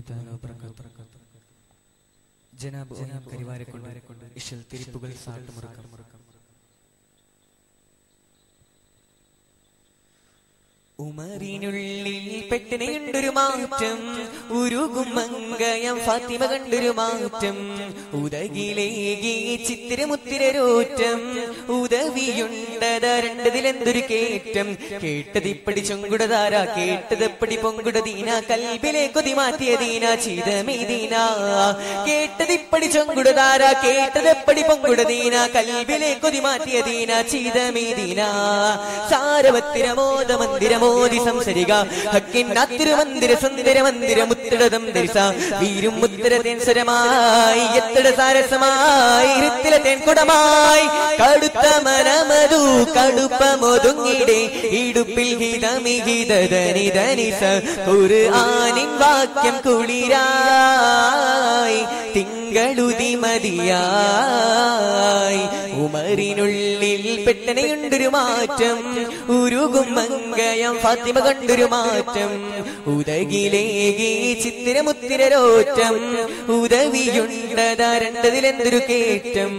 تعالى وبركاته ജനാബ് ഒയം കരിവാരക്കൊണ്ട് ഇഷൽ തിരിപ്പുകൾ സാട്ടുമുറക്കം ഉമറിനുള്ളിൽ പെട്ടനെയുണ്ടൊരു മാറ്റം ഉരുകും മങ്കയം ഫാത്തിമ കണ്ടൊരു മാറ്റം ഉദകിലേകി ചിത്തിരമുത്തിരോറ്റം ഉദവിയുണ്ടത രണ്ടതിലെന്തൊരു കേറ്റം കേട്ടതിപ്പടി ചൊങ്കുടതാര കേട്ടതപ്പടി പൊങ്കുടതീന കൽബിലെ കൊതി മാറ്റിയ ദീന ചീതമീദീന കേട്ടതിപ്പടി ചൊങ്കുടതാര കേട്ടതപ്പടി പൊങ്കുടതീന കൽബിലെ കൊതി മാറ്റിയ ദീന ചീതമീദീന സാരവത്തിരമോദ മന്ദിരമോദി സംസരിക ഹക്കിൻ തിരുമന്ദിര സുന്ദര മന്ദിര മുത്തിടതം ധരിസ വീരും മുത്തിര തേൻസരമായി എത്തിട സാരസമായി ഹൃത്തിലെ തേൻകുടമായി കടുത്ത മനമതു കടുപ്പമൊതുങ്ങിടെ ഇടുപ്പിൽ ഹിതമിഹിതനി ധനിസ ഒരു ആനിൻ വാക്യം കുളിരായി തിങ്കളുതി മതിയായി ഉമറിനുള്ളിൽ പെട്ടനെയുണ്ടൊരു മാറ്റം ഉരുകും മങ്കയം ഫാത്തിമ കണ്ടൊരു മാറ്റം ഉദകിലേകി ചിത്തിരമുത്തിരോറ്റം ഉദവിയുണ്ടതാ രണ്ടതിലെന്തൊരു കേറ്റം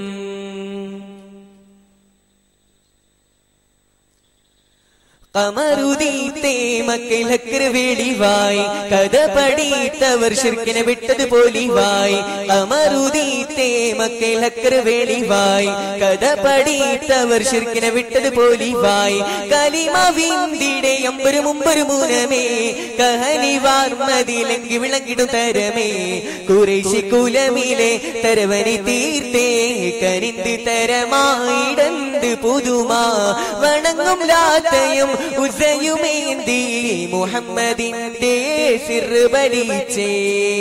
കമറുദീത്തേ മക്കളക്കർ വെളിവായി കഥ പഠിത്തവർ ശിർക്കിനെ വിട്ടത് പോലിവായി കമറുദീത്തേ മക്കളക്കർ വെളിവായി കഥ പഠിത്തവർ ശിർക്കിനെ വിട്ടത് പോലിവായി കലിമ വിന്തിടെ അമ്പൊരു മുമ്പൊരു മൂനമേ കഹനി വാർമതിലെങ്കി വിളങ്ങിടും തരമേ കുറേശി കുലമിലെ തരവനി തീർത്തേ കരിന്ത് തരമായിടന്ത് പുതുമാ വണങ്ങും ലാത്തയും ഉസയുമേന്തി മുഹമ്മദിന്റെ സിറുബലിച്ചേ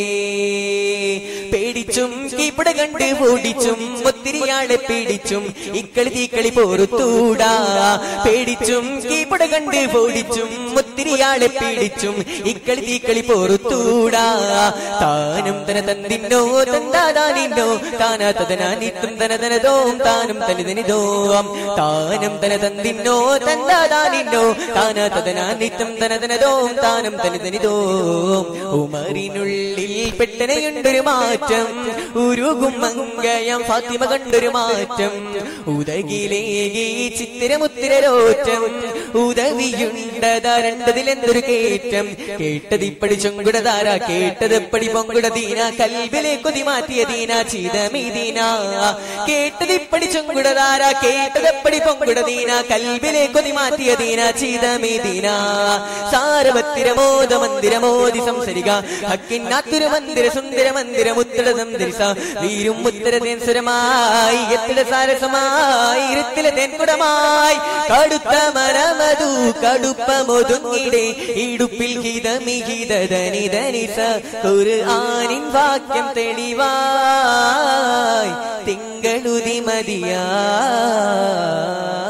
പേടിച്ചും കീപ്പട കണ്ട് ഓടിച്ചും ഒത്തിരിയാളെ പേടിച്ചും ഇക്കളി തീക്കളി പോറുത്തൂടാ പേടിച്ചും കീപ്പട കണ്ട് ഓടിച്ചും ഒത്തിരിയാളെ പേടിച്ചും ഇക്കളി തീക്കളി പോറുത്തൂടാ താനും തന തന്നിന്നോ തന്താതാനിന്നോ താനാ തതനാനിത്തും തന തനതോം താനും തനിതനിതോം താനും തന തന്നിന്നോ തന്താതാനിന്നോ താനാ തതനാനിത്തും തന തനതോം താനും തനിതനിതോം ഉമറിനുള്ളിൽ പെട്ടനെയുണ്ടൊരു മാറ്റം ഉരുകും മങ്കയം ഫാത്തിമ കണ്ടൊരു മാറ്റം ഉദകിലേകി ചിത്തിരമുത്തിരോറ്റം ഉദവിയുണ്ടതാ രണ്ടതിലെന്തൊരു കേറ്റം കേട്ടതിപ്പടി ചൊങ്കുടതാര കേട്ടതെപ്പടി പൊങ്കുട ദീന കൽബിലെ കൊതി മാറ്റിയ ദീന ചീതമീദീന കേട്ടതിപ്പടി ചൊങ്കുടതാര കേട്ടതെപ്പടി പൊങ്കുട ദീന കൽബിലെ കൊതി മാറ്റിയ ദീന ചീതമീദീന സാരവത്തിരമോദ മന്ദിരമോദി സംസരിക ഹക്കിന്നാത്തൊരു മന്ദിര സുന്ദര മന്ദിര മുത്തിടതം ധരിസ വീരും മുത്തര തേൻസുരമായി എത്തിട സാരസമായി ഇരുത്തിലെ തേൻകുടമായി കടുത്ത മരമതു കടുപ്പമൊതുങ്ങിടെ ഇടുപ്പിൽ ഹിതമിഹിതനി ധനിസ ഒരു ആനിൻ വാക്യം തെളിവായി തിങ്കളുതി മതിയാ